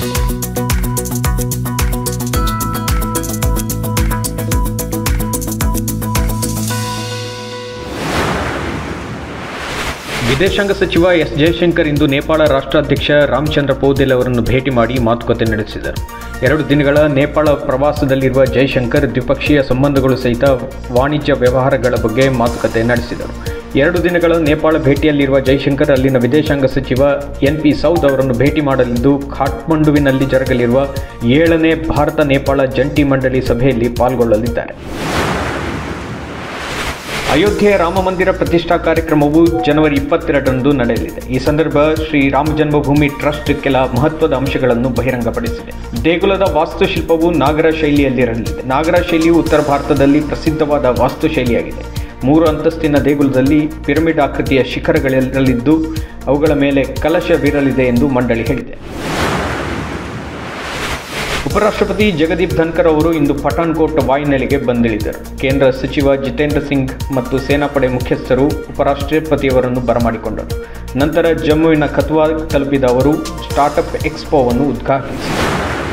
ವಿದೇಶಾಂಗ ಸಚಿವ ಎಸ್ ಜಯಶಂಕರ್ ಇಂದು ನೇಪಾಳ ರಾಷ್ಟ್ರಾಧ್ಯಕ್ಷ ರಾಮಚಂದ್ರ ಪೌದೆಲ್ ಅವರನ್ನು ಭೇಟಿ ಮಾಡಿ ಮಾತುಕತೆ ನಡೆಸಿದರು ಎರಡು ದಿನಗಳ ನೇಪಾಳ ಪ್ರವಾಸದಲ್ಲಿರುವ ಜಯಶಂಕರ್ ದ್ವಿಪಕ್ಷೀಯ ಸಂಬಂಧಗಳು ಸಹಿತ ವಾಣಿಜ್ಯ ವ್ಯವಹಾರಗಳ ಬಗ್ಗೆ ಮಾತುಕತೆ ನಡೆಸಿದರು ಎರಡು ದಿನಗಳ ನೇಪಾಳ ಭೇಟಿಯಲ್ಲಿರುವ ಜೈಶಂಕರ್ ಅಲ್ಲಿನ ವಿದೇಶಾಂಗ ಸಚಿವ ಎನ್ ಪಿ ಸೌದ್ ಅವರನ್ನು ಭೇಟಿ ಮಾಡಲಿದ್ದು ಖಾಟ್ಮಂಡುವಿನಲ್ಲಿ ಜರುಗಲಿರುವ ಏಳನೇ ಭಾರತ ನೇಪಾಳ ಜಂಟಿ ಮಂಡಳಿ ಸಭೆಯಲ್ಲಿ ಪಾಲ್ಗೊಳ್ಳಲಿದ್ದಾರೆ ಅಯೋಧ್ಯೆಯ ರಾಮ ಮಂದಿರ ಪ್ರತಿಷ್ಠಾ ಕಾರ್ಯಕ್ರಮವು ಜನವರಿ ಇಪ್ಪತ್ತೆರಡರಂದು ನಡೆಯಲಿದೆ ಈ ಸಂದರ್ಭ ಶ್ರೀ ರಾಮ ಜನ್ಮಭೂಮಿ ಟ್ರಸ್ಟ್ ಕೆಲ ಮಹತ್ವದ ಅಂಶಗಳನ್ನು ಬಹಿರಂಗಪಡಿಸಿದೆ ದೇಗುಲದ ವಾಸ್ತುಶಿಲ್ಪವು ನಾಗರ ಶೈಲಿಯಲ್ಲಿರಲಿದೆ ನಾಗರ ಶೈಲಿಯು ಉತ್ತರ ಭಾರತದಲ್ಲಿ ಪ್ರಸಿದ್ಧವಾದ ವಾಸ್ತುಶೈಲಿಯಾಗಿದೆ ಮೂರು ಅಂತಸ್ತಿನ ದೇಗುಲದಲ್ಲಿ ಪಿರಮಿಡ್ ಆಕೃತಿಯ ಶಿಖರಗಳಿರಲಿದ್ದು ಅವುಗಳ ಮೇಲೆ ಕಲಶವಿರಲಿದೆ ಎಂದು ಮಂಡಳಿ ಹೇಳಿದೆ ಉಪರಾಷ್ಟ್ರಪತಿ ಜಗದೀಪ್ ಧನ್ಕರ್ ಅವರು ಇಂದು ಪಠಾಣ್ಕೋಟ್ ವಾಯುನೆಲೆಗೆ ಬಂದಿಳಿದರು ಕೇಂದ್ರ ಸಚಿವ ಜಿತೇಂದ್ರ ಸಿಂಗ್ ಮತ್ತು ಸೇನಾಪಡೆ ಮುಖ್ಯಸ್ಥರು ಉಪರಾಷ್ಟ್ರಪತಿಯವರನ್ನು ಬರಮಾಡಿಕೊಂಡರು ನಂತರ ಜಮ್ಮುವಿನ ಕಥುವಾ ತಲುಪಿದ ಅವರು ಸ್ಟಾರ್ಟ್ಅಪ್ ಎಕ್ಸ್ಪೋವನ್ನು ಉದ್ಘಾಟಿಸಿದರು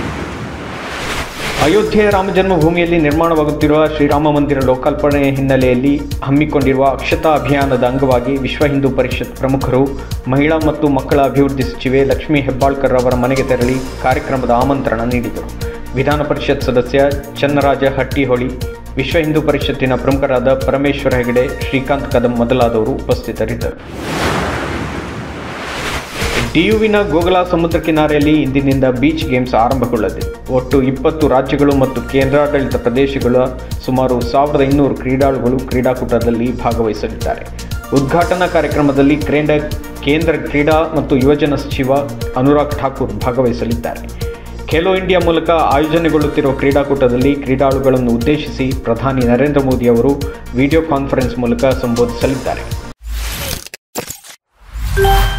ಅಯೋಧ್ಯೆಯ ರಾಮ ಜನ್ಮಭೂಮಿಯಲ್ಲಿ ನಿರ್ಮಾಣವಾಗುತ್ತಿರುವ ಶ್ರೀರಾಮ ಮಂದಿರ ಲೋಕಾರ್ಪಣೆ ಹಿನ್ನೆಲೆಯಲ್ಲಿ ಹಮ್ಮಿಕೊಂಡಿರುವ ಅಕ್ಷತಾ ಅಭಿಯಾನದ ಅಂಗವಾಗಿ ವಿಶ್ವ ಹಿಂದೂ ಪರಿಷತ್ ಪ್ರಮುಖರು ಮಹಿಳಾ ಮತ್ತು ಮಕ್ಕಳ ಅಭಿವೃದ್ಧಿ ಸಚಿವೆ ಲಕ್ಷ್ಮೀ ಹೆಬ್ಬಾಳ್ಕರ್ ಅವರ ಮನೆಗೆ ತೆರಳಿ ಕಾರ್ಯಕ್ರಮದ ಆಮಂತ್ರಣ ನೀಡಿದರು ವಿಧಾನ ಪರಿಷತ್ ಸದಸ್ಯ ಚನ್ನರಾಜ ಹಟ್ಟಿಹೊಳಿ ವಿಶ್ವ ಹಿಂದೂ ಪರಿಷತ್ತಿನ ಪ್ರಮುಖರಾದ ಪರಮೇಶ್ವರ ಹೆಗಡೆ ಶ್ರೀಕಾಂತ್ ಕದಂ ಮೊದಲಾದವರು ಉಪಸ್ಥಿತರಿದ್ದರು ಡಿಯುವಿನ ಗೋಗಲಾ ಸಮುದ್ರ ಕಿನಾರೆಯಲ್ಲಿ ಇಂದಿನಿಂದ ಬೀಚ್ ಗೇಮ್ಸ್ ಆರಂಭಗೊಳ್ಳಲಿದೆ ಒಟ್ಟು ಇಪ್ಪತ್ತು ರಾಜ್ಯಗಳು ಮತ್ತು ಕೇಂದ್ರಾಡಳಿತ ಪ್ರದೇಶಗಳ ಸುಮಾರು ಸಾವಿರದ ಇನ್ನೂರು ಕ್ರೀಡಾಳುಗಳು ಕ್ರೀಡಾಕೂಟದಲ್ಲಿ ಭಾಗವಹಿಸಲಿದ್ದಾರೆ ಉದ್ಘಾಟನಾ ಕಾರ್ಯಕ್ರಮದಲ್ಲಿ ಕ್ರೀಡಾ ಕೇಂದ್ರ ಕ್ರೀಡಾ ಮತ್ತು ಯುವಜನ ಸಚಿವ ಅನುರಾಗ್ ಠಾಕೂರ್ ಭಾಗವಹಿಸಲಿದ್ದಾರೆ ಖೇಲೋ ಇಂಡಿಯಾ ಮೂಲಕ ಆಯೋಜನೆಗೊಳ್ಳುತ್ತಿರುವ ಕ್ರೀಡಾಕೂಟದಲ್ಲಿ ಕ್ರೀಡಾಳುಗಳನ್ನು ಉದ್ದೇಶಿಸಿ ಪ್ರಧಾನಿ ನರೇಂದ್ರ ಮೋದಿ ಅವರು ವಿಡಿಯೋ ಕಾನ್ಫರೆನ್ಸ್ ಮೂಲಕ ಸಂಬೋಧಿಸಲಿದ್ದಾರೆ